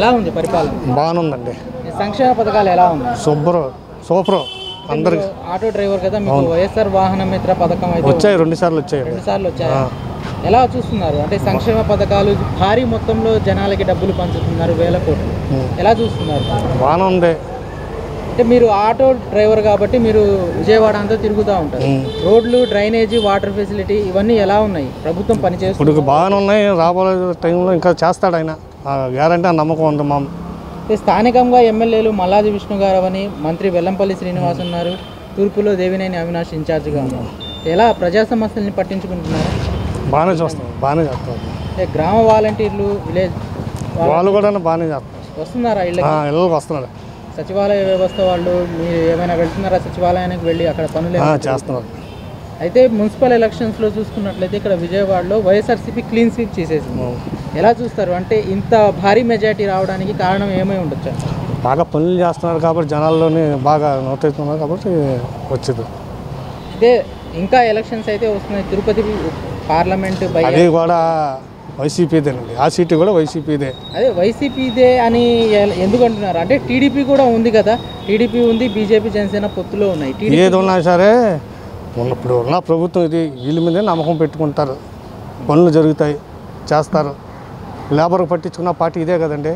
ఎలా ఉంది పరిపాలన బాగానుందండి ఈ సంక్షేమ పథకాలు ఎలా ఉన్నాయి సూపర్ సూపర్ అందరికి మీరు ఆటో డ్రైవర్ కదా మీకు వైఎస్ఆర్ వాహన మిత్ర పథకం అయితే వచ్చాయి రెండు సార్లు వచ్చాయి రెండు సార్లు వచ్చాయి ఎలా చూస్తున్నారు అంటే సంక్షేమ పథకాలు భారీ మొత్తంలో జనాలకి డబ్బులు పంచుతున్నారు వేల కోట్లు ఎలా చూస్తున్నారు బాగానే ఉంది అంటే మీరు ఆటో డ్రైవర్ కాబట్టి మీరు విజయవాడ అంతా తిరుగుతూ ఉంటారు రోడ్లు డ్రైనేజీ వాటర్ ఫెసిలిటీ ఇవన్నీ ఎలా ఉన్నాయి ప్రభుత్వం పనిచేస్తుంది ఇప్పుడు బాగానే ఉన్నాయి రాబోయే టైంలో ఇంకా చేస్తాడు ఆయన గ్యారంటీ ఆ నమ్మకం ఉంది మా అయితే స్థానికంగా ఎమ్మెల్యేలు మల్లాది విష్ణు గారు అని మంత్రి వెల్లంపల్లి శ్రీనివాస్ ఉన్నారు తూర్పులో దేవినేని అవినాష్ ఇన్ఛార్జిగా ఉన్నారు ఎలా ప్రజా సమస్యల్ని పట్టించుకుంటున్నారు బాగానే చూస్తాం బాగానే చేస్తాం అంటే గ్రామ వాలంటీర్లు విలేజ్ వాళ్ళు కూడా బాగానే చేస్తారు వస్తున్నారా ఇళ్ళకి ఆ, ఇళ్ళకి వస్తున్నారు సచివాలయ వ్యవస్థ వాళ్ళు మీరు ఏమైనా వెళ్తున్నారా సచివాలయానికి వెళ్ళి అక్కడ పనులు ఆ, ఏమైనా చేస్తున్నారు అయితే మున్సిపల్ ఎలక్షన్స్లో చూసుకున్నట్లయితే ఇక్కడ విజయవాడలో వైఎస్ఆర్సీపీ క్లీన్ స్వీప్ చేసేసింది ఎలా చూస్తారు అంటే ఇంత భారీ మెజారిటీ రావడానికి కారణం ఏమై ఉండొచ్చు బాగా పనులు చేస్తున్నారు కాబట్టి జనాల్లోని బాగా నోటవుతున్నారు కాబట్టి వచ్చింది అయితే ఇంకా ఎలక్షన్స్ అయితే వస్తున్నాయి తిరుపతి పార్లమెంట్ బై అది కూడా వైసీపీదేనండి ఆ సీటు కూడా వైసీపీదే అదే వైసీపీదే అని ఎ- ఎందుకు అంటున్నారు అంటే టీడీపీ కూడా ఉంది కదా టీడీపీ ఉంది బీజేపీ జనసేన పొత్తులో ఉన్నాయి టీడీపీ ఏది ఉన్నా సరే ఉన్న- ఇప్పుడు ఉన్న ప్రభుత్వం ఇది వీళ్ళ మీదే నమ్మకం పెట్టుకుంటారు పనులు జరుగుతాయి చేస్తారు లేబర్ పట్టించుకున్న పార్టీ ఇదే కదండి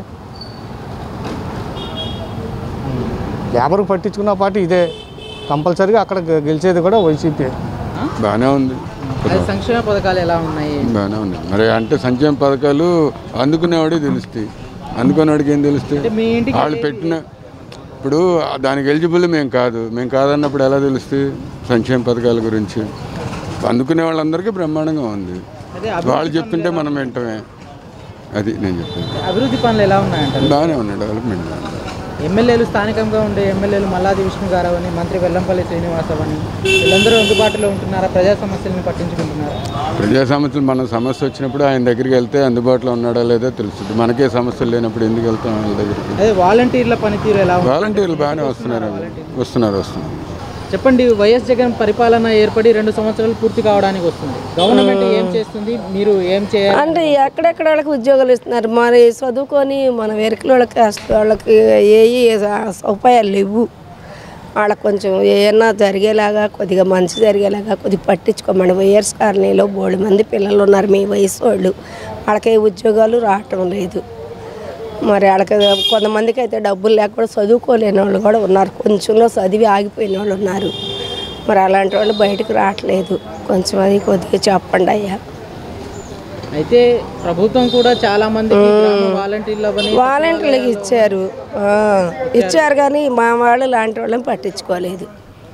లేబర్ పట్టించుకున్న పార్టీ ఇదే కంపల్సరీగా అక్కడ గె- గెలిచేది కూడా వైసీపీ బాగానే ఉంది అది సంక్షేమ పథకాలు ఎలా ఉన్నాయి బాగానే ఉంది మరి అంటే సంక్షేమ పథకాలు అందుకునేవాడే తెలుస్తాయి అందుకునేవాడికి ఏం తెలుస్తాయి అంటే మీ ఇంటికి వాళ్ళు పెట్టిన ఇప్పుడు దానికి ఎలిజిబుల్ మేము కాదు మేము కాదన్నప్పుడు ఎలా తెలుస్తాయి సంక్షేమ పథకాల గురించి అందుకునే వాళ్ళందరికీ బ్రహ్మాండంగా ఉంది అదే వాళ్ళు చెప్తుంటే మనం వింటమే అది నేను చెప్పేది అభివృద్ధి పనులు ఎలా ఉన్నాయంటారు బాగానే ఉన్నాయి డెవలప్మెంట్ ఎమ్మెల్యేలు స్థానికంగా ఉండే ఎమ్మెల్యేలు మల్లాది విష్ణు గారు అని మంత్రి వెల్లంపల్లి శ్రీనివాసవ్ అని వీళ్ళందరూ అందుబాటులో ఉంటున్నారా ప్రజా సమస్యలను పట్టించుకుంటున్నారా ప్రజా సమస్యలు మన సమస్య వచ్చినప్పుడు ఆయన దగ్గరికి వెళ్తే అందుబాటులో ఉన్నాడా లేదో తెలుస్తుంది మనకే సమస్యలు లేనప్పుడు ఎందుకు వెళ్తాం వాళ్ళ దగ్గరికి అదే వాలంటీర్ల పనితీరు ఎలా ఉంది వాలంటీర్లు బాగానే వస్తున్నారు వస్తున్నారు వస్తున్నారు చెప్పండి వైఎస్ జగన్ పరిపాలన ఏర్పడి రెండు సంవత్సరాలు పూర్తి కావడానికి వస్తుంది గవర్నమెంట్ ఏం చేస్తుంది మీరు ఏం చేయాలి అంటే ఎక్కడెక్కడ వాళ్ళకి ఉద్యోగాలు ఇస్తున్నారు మరి చదువుకొని మన వెరికల వాళ్ళకి అసలు వాళ్ళకి ఏ సౌపాయాలు లేవు వాళ్ళకి కొంచెం ఏమన్నా జరిగేలాగా కొద్దిగా మంచి జరిగేలాగా కొద్దిగా పట్టించుకోమని వైఎస్ కాలనీలో బోడు మంది పిల్లలు ఉన్నారు మీ వయసు వాళ్ళు వాళ్ళకి ఏ ఉద్యోగాలు రావటం లేదు మరి వాళ్ళకి కొంతమందికి అయితే డబ్బులు లేకుండా చదువుకోలేని వాళ్ళు కూడా ఉన్నారు కొంచెంలో చదివి ఆగిపోయిన వాళ్ళు ఉన్నారు మరి అలాంటి వాళ్ళు బయటకు రావట్లేదు కొంచెం అది కొద్దిగా చెప్పండి అయ్యా అయితే ప్రభుత్వం కూడా చాలా మందికి గ్రామ వాలంటీర్లు అవని వాలంటీర్లకు ఇచ్చారు ఆ, ఇచ్చారు కానీ మా వాళ్ళు లాంటి వాళ్ళని పట్టించుకోలేదు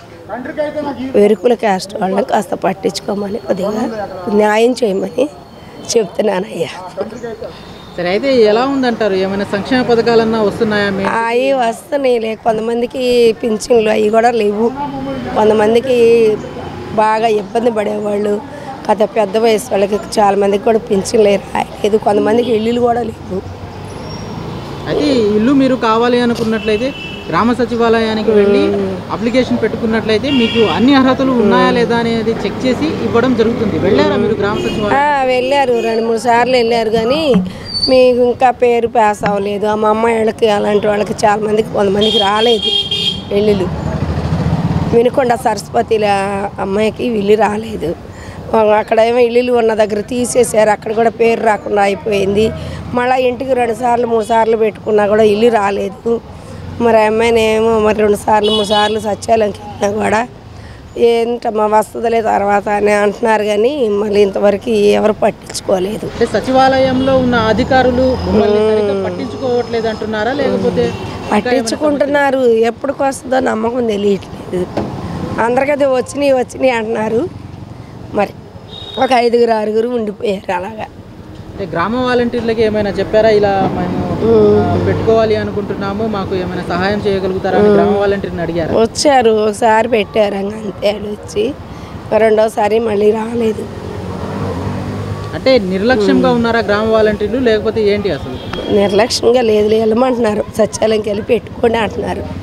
వెరుకుల క్యాస్ట్ వాళ్ళని కాస్త పట్టించుకోమని కొద్దిగా న్యాయం చేయమని చెప్తున్నానయ్యా సరే అయితే ఎలా ఉందంటారు ఏమైనా సంక్షేమ పథకాలన్నా వస్తున్నాయా మీ అవి వస్తున్నాయిలే కొంతమందికి పింఛన్లు అవి కూడా లేవు కొంతమందికి బాగా ఇబ్బంది పడేవాళ్ళు కథ పెద్ద వయసు వాళ్ళకి చాలా మందికి కూడా పింఛన్లు రాయలేదు కొంతమందికి ఇల్లులు కూడా లేవు అయితే ఈ ఇల్లు మీరు కావాలి అనుకున్నట్లయితే గ్రామ సచివాలయానికి వెళ్ళి అప్లికేషన్ పెట్టుకున్నట్లయితే మీకు అన్ని అర్హతలు ఉన్నాయా లేదా అనేది చెక్ చేసి ఇవ్వడం జరుగుతుంది వెళ్ళారా మీరు గ్రామ సచివాలయం ఆ, వెళ్ళారు రెండు మూడు సార్లు వెళ్ళారు కానీ మీకు ఇంకా పేరు పాస్ అవ్వలేదు ఆ మా అమ్మాయి వాళ్ళకి అలాంటి వాళ్ళకి చాలా మందికి కొంతమందికి రాలేదు పెళ్ళిళ్ళు వినుకొండ సరస్వతిల అమ్మాయికి ఇల్లు రాలేదు అక్కడ ఏమో ఇల్లులు ఉన్న దగ్గర తీసేశారు అక్కడ కూడా పేరు రాకుండా అయిపోయింది మళ్ళీ ఇంటికి రెండు సార్లు మూడు సార్లు పెట్టుకున్నా కూడా ఇల్లు రాలేదు మరి ఆ అమ్మాయిని ఏమో మరి రెండు సార్లు మూడు సార్లు సత్యాలంకి వెళ్ళినా కూడా ఏంటమ్మా వస్తుందిలే తర్వాత అని అంటున్నారు కానీ మళ్ళీ ఇంతవరకు ఎవరు పట్టించుకోలేదు అంటే సచివాలయంలో ఉన్న అధికారులు మిమ్మల్ని సరిగ్గా పట్టించుకోవట్లేదు అంటున్నారా లేకపోతే పట్టించుకుంటున్నారు ఎప్పటికి వస్తుందో నమ్మకం తెలియట్లేదు అందరికైతే వచ్చినాయి వచ్చినాయి అంటున్నారు మరి ఒక ఐదుగురు ఆరుగురు ఉండిపోయారు అలాగా అంటే గ్రామ వాలంటీర్లకి ఏమైనా చెప్పారా ఇలా మేము ఆ, పెట్టుకోవాలి అనుకుంటున్నాము మాకు ఏమైనా సహాయం చేయగలుగుతారా అని గ్రామ వాలంటీర్ని అడిగారా వచ్చారు ఒకసారి పెట్టారు ఇంక అంతే వాళ్ళు వచ్చి రెండోసారి మళ్ళీ రాలేదు అంటే నిర్లక్ష్యంగా ఉన్నారా గ్రామ వాలంటీర్లు లేకపోతే ఏంటి అసలు నిర్లక్ష్యంగా లేదు వెళ్ళమంటున్నారు సత్యాలయంకి వెళ్ళి పెట్టుకోండి అంటున్నారు